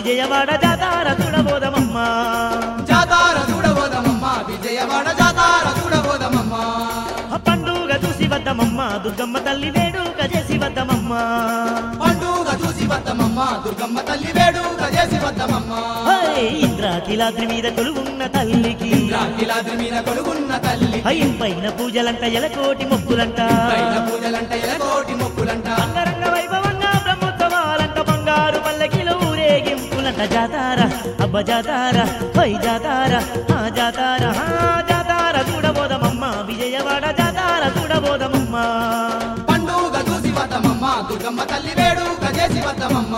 విజయవాడ జాతార చూడబోదమమ్మ జాతార చూడబోదమమ్మ విజయవాడ జాతార చూడబోదమమ్మ పండుగ చూసి వద్దమమ్మ దుర్గమ్మ తల్లి వేడుక చేసి వద్దమమ్మ పండుగ చూసి వద్దమమ్మ దుర్గమ్మ తల్లి వేడుక చేసి వద్దమమ్మ హై, ఇంద్రాకిలాద్రి మీద కొలువున్న తల్లికి రాకిలాద్రి మీద కొలుగున్న తల్లి హై పైన పూజలంట ఎలకోటి మొక్కులంట పైన పూజలంట ఎలకోటి మొక్కులంట అంగరంగ వైభవంగా బ్రహ్మోత్సవాలంట బంగారు పల్లకిలో ఊరేగింపులంట జాతార అబ్బ జాతార హై జాతార ఆ జాతార ఆ జాతార చూడబోదమమ్మ విజయవాడ జాతార చూడబోదమమ్మ పండుగ చూసి వద్దమమ్మ దుర్గమ్మ తల్లి వేడుక చేసి వద్దమమ్మ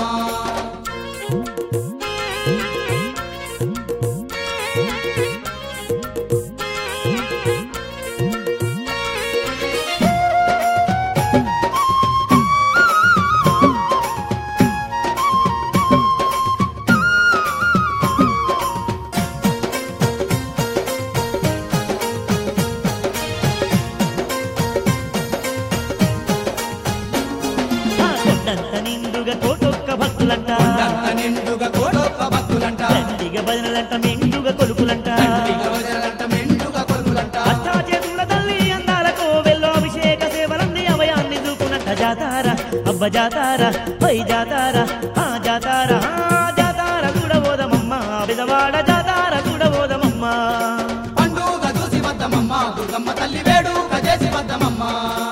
ఆ కొండంత నిండుగా కోటొక్క భక్తులంట దంత నిండుగా కోడొక్క భక్తులంట దండిగ భజనలంట మెండుగా కొలుకులంట దండిగ రోజులంట మెండుగా కొలుగులంట అష్టాచేతుల తల్లి అందాల కోవెల్లో అభిషేక సేవలంది అభయాన్ని చూపునంట జాతార అబ్బ జాతార హై జాతార ఆ జాతార ఆ జాతార చూడబోదమమ్మ విధవాడ జాతార చూడబోదమమ్మ పండుగ చూసి వద్దమమ్మ దుర్గమ్మ తల్లి వేడుక చేసి వద్దమమ్మ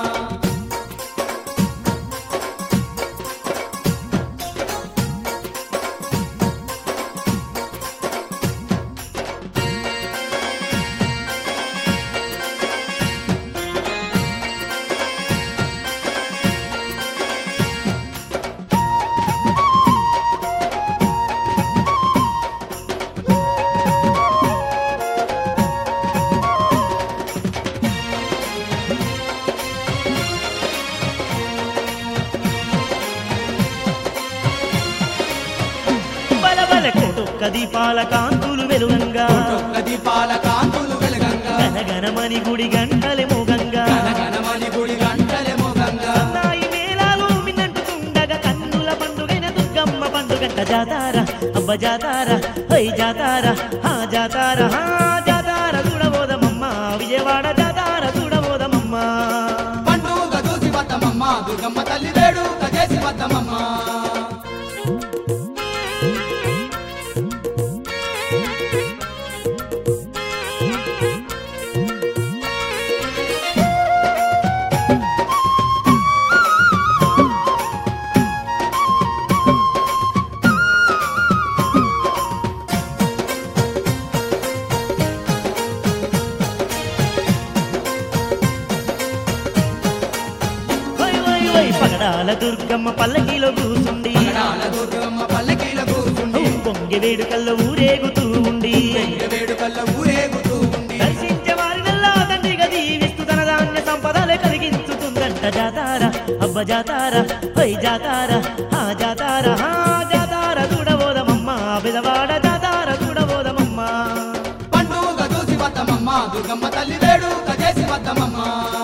బల బల కోటొక్క దీపాల కాంతులు వెలుగంగా ఒక్క దీపాల కాంతులు వెలగంగా గనగనమని గుడి గంటలే మోగంగా గణగణమని గుడి గంటలే మోగంగా నాయి మేళాలు మిన్నంటుతుండగా కన్నుల పండుగైన దుర్గమ్మ పండుగంట జాతార అబ్బ జాతార హై జాతార ఆ జాతార ఆ జాతార చూడబోదమమ్మ విజయవాడ జాతార చూడబోదమమ్మ పండుగ చూసి వద్దమమ్మ దుర్గమ్మ తల్లి వేడుక చేసి వద్దమమ్మ వై వై వై పగడాల దుర్గమ్మ పల్లకిలో కూసుండి పగడాల దుర్గమ్మ పల్లకీల కూర్చుండి పొంగి వేడుకల్లో ఊరేగుతూ ఉండి పెంగ వేడుకల్లో ఊరేగుతూ ఉండి దర్శించే వారినల్లా తండ్రిగా దీవిస్తూ తన ధాన్య సంపదలే కలిగించుతుందంట జాతార అబ్బ జాతార హై జాతార ఆ జాతార ఆ జాతార చూడబోదమమ్మ బిదవాడ జాతార చూడబోదమమ్మ పండుగ చూసి వద్దమమ్మ దుర్గమ్మ తల్లి వేడుక చేసి వద్దమమ్మ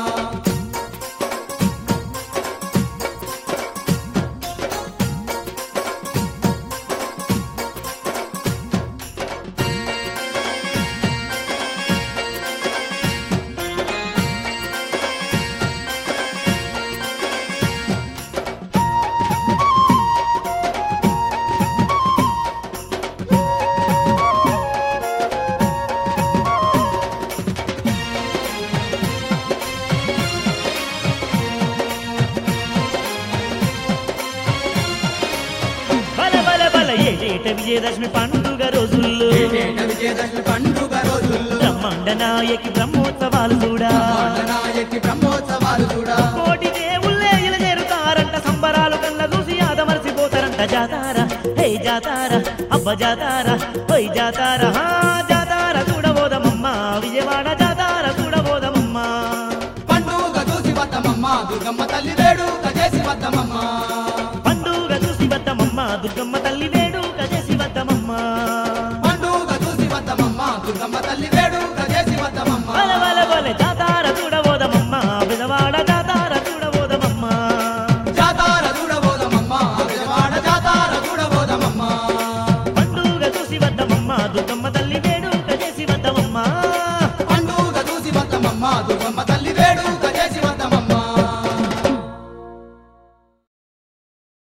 బల బల బల ఏటేట విజయదశమి పండుగ రోజుల్లో ఏటేట విజయదశమి పండుగ రోజుల్లో బ్రహ్మాండ నాయకి బ్రహ్మోత్సవాలు కూడా నాయకి బ్రహ్మోత్సవాలు చూడ కోటి దేవుళ్ళే ఇలజేరుతారంట సంబరాలు కళ్ళ చూసి ఆదమర్చిపోతారంట జాతార హే జాతార అబ్బ జాతార హై జాతార హా జాతార చూడబోదమమ్మ విజయవాడ జాతార చూడబోదమమ్మ పండుగ చూసి వద్దమమ్మ దుర్గమ్మ తల్లి వేడుక చేసి వద్దమమ్మ పండుగ చూసి వద్దమమ్మ దుర్గమ్మ తల్లి